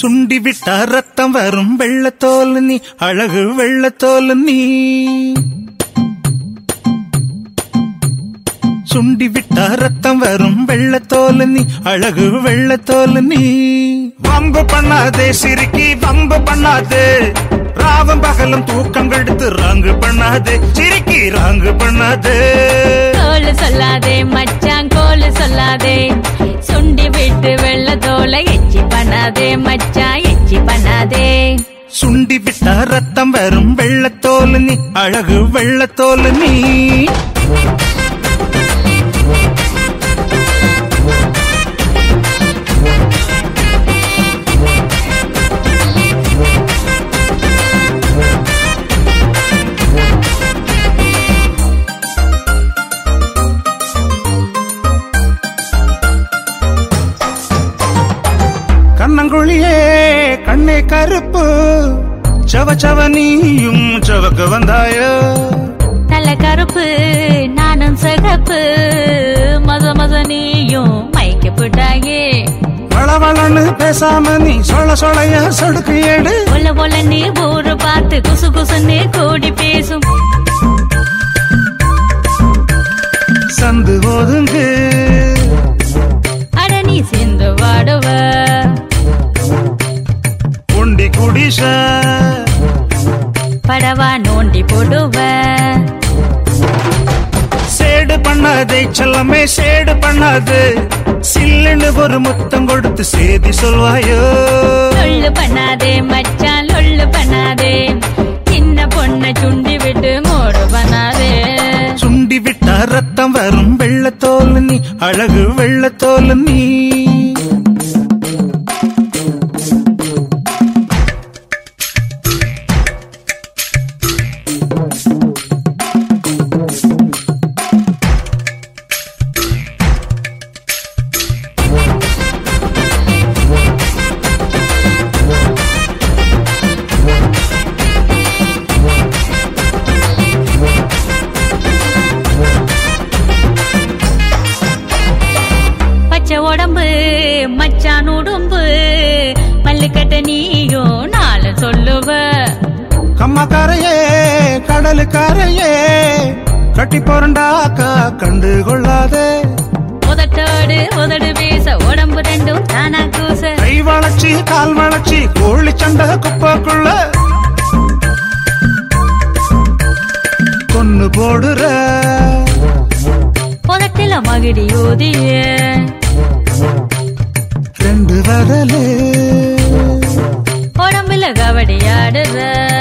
சுண்டி விட்டா ரத்தம் வரும் வெள்ளத்தோல் நீ அழகு வெள்ளத்தோல் நீ சுண்டி விட்டா ரத்தம் வரும் வெள்ளத்தோல் நீ அழகு வெள்ளத்தோல் நீ வம்பு பண்ணாதே சிரிக்கி வம்பு பண்ணாதே ராவம் பகலும் தூக்கம் கெடுத்து ராங்கு பண்ணாதே சிரிக்கி ராங்கு பண்ணாதே கோலு சொல்லாதே மச்சான் கோலு சொல்லாதே சுண்டி விட்டு வெள்ள தோலை எச்சி பண்ணாதே மச்சான் எச்சி பண்ணாதே சுண்டி விட்டா ரத்தம் வரும் வெள்ளத்தோல் நீ அழகு வெள்ளத்தோல் நீ கண்ணங்குழியே கண்ணே கருப்பு சவ சவ நீயும் சவக்க வந்தாயோ தலை கருப்பு நானும் சிகப்பு மத மத நீயும் மயக்க போட்டாயே வளவளன்னு பேசாம நீ சொல சொலைய சொடுக்கு ஏடு ஒல ஒல நீ ஊரு பார்த்து குசு குசுன்னு கூடி பேசும் சந்து ஒதுங்கு அட நீ சேர்ந்து வாடுவ உண்டி குடிச படவா நோண்டி போடுவ சேடு பண்ணாதே செல்லமே சேடு பண்ணாது சில்லுன்னு ஒரு முத்தம் கொடுத்து சேதி சொல்வாயோ லொள்ளு பண்ணாதே மச்சான் லொள்ளு பண்ணாதே சின்ன பொண்ண சுண்டி விட்டு மோடு பண்ணாதே சுண்டி விட்டா ரத்தம் வரும் வெள்ளத்தோல் நீ அழகு வெள்ளத்தோல் நீ பச்சை உடம்பு மச்சான் உடம்பு மல்லுக்கட்ட நீயும் நாலு சொல்லுவ கம்மக்காரையே கடலுக்காரையே கட்டி போறண்டாக்கா கண்டு கொள்ளாதே உதட்டோடு உதடு பேச உடம்பு ரெண்டும் தானா கூச கை வளர்ச்சி கால் வளர்ச்சி கோழி சண்டை குப்பைக்குள்ள கொன்னு போடுற உதட்டில மகிடி ஊதிய ரெண்டு வரலு உடம்புல கபடி ஆடுற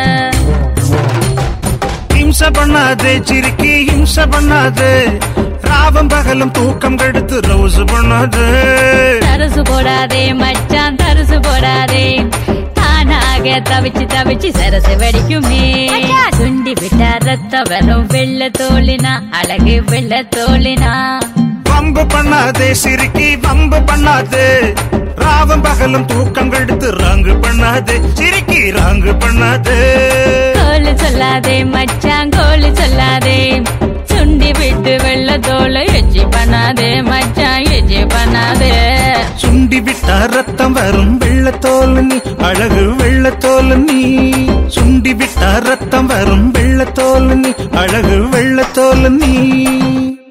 ஹிம்ச பண்ணாதே சிரிக்கி ஹிம்ச பண்ணாதே ராவம் பகலும் தூக்கம் கெடுத்து ரவுசு பண்ணாதே தரிசு போடாதே மச்சான் தரிசு போடாதே தானாக தவிச்சு தவிச்சு சரசு வெடிக்குமே சுண்டி விட்டா ரத்த வரும் வெள்ள தோலினா அழகு வெள்ள தோலினா வம்பு பண்ணாதே சிரிக்கி வம்பு பண்ணாதே ராவம் பகலும் தூக்கம் கெடுத்து ராங்கு பண்ணாதே சிரிக்கி ராங்கு பண்ணாதே கோலு சொல்லாதே மச்சான் கோலு சொல்லாதே சுண்டி விட்டு வெள்ள தோலை எச்சி பண்ணாதே மச்சான் எச்சி பண்ணாதே சுண்டி விட்டா ரத்தம் வரும் வெள்ளத்தோல் நீ அழகு வெள்ளத்தோல் நீ சுண்டி விட்டா ரத்தம் வரும் வெள்ளத்தோல் நீ அழகு வெள்ளத்தோல் நீ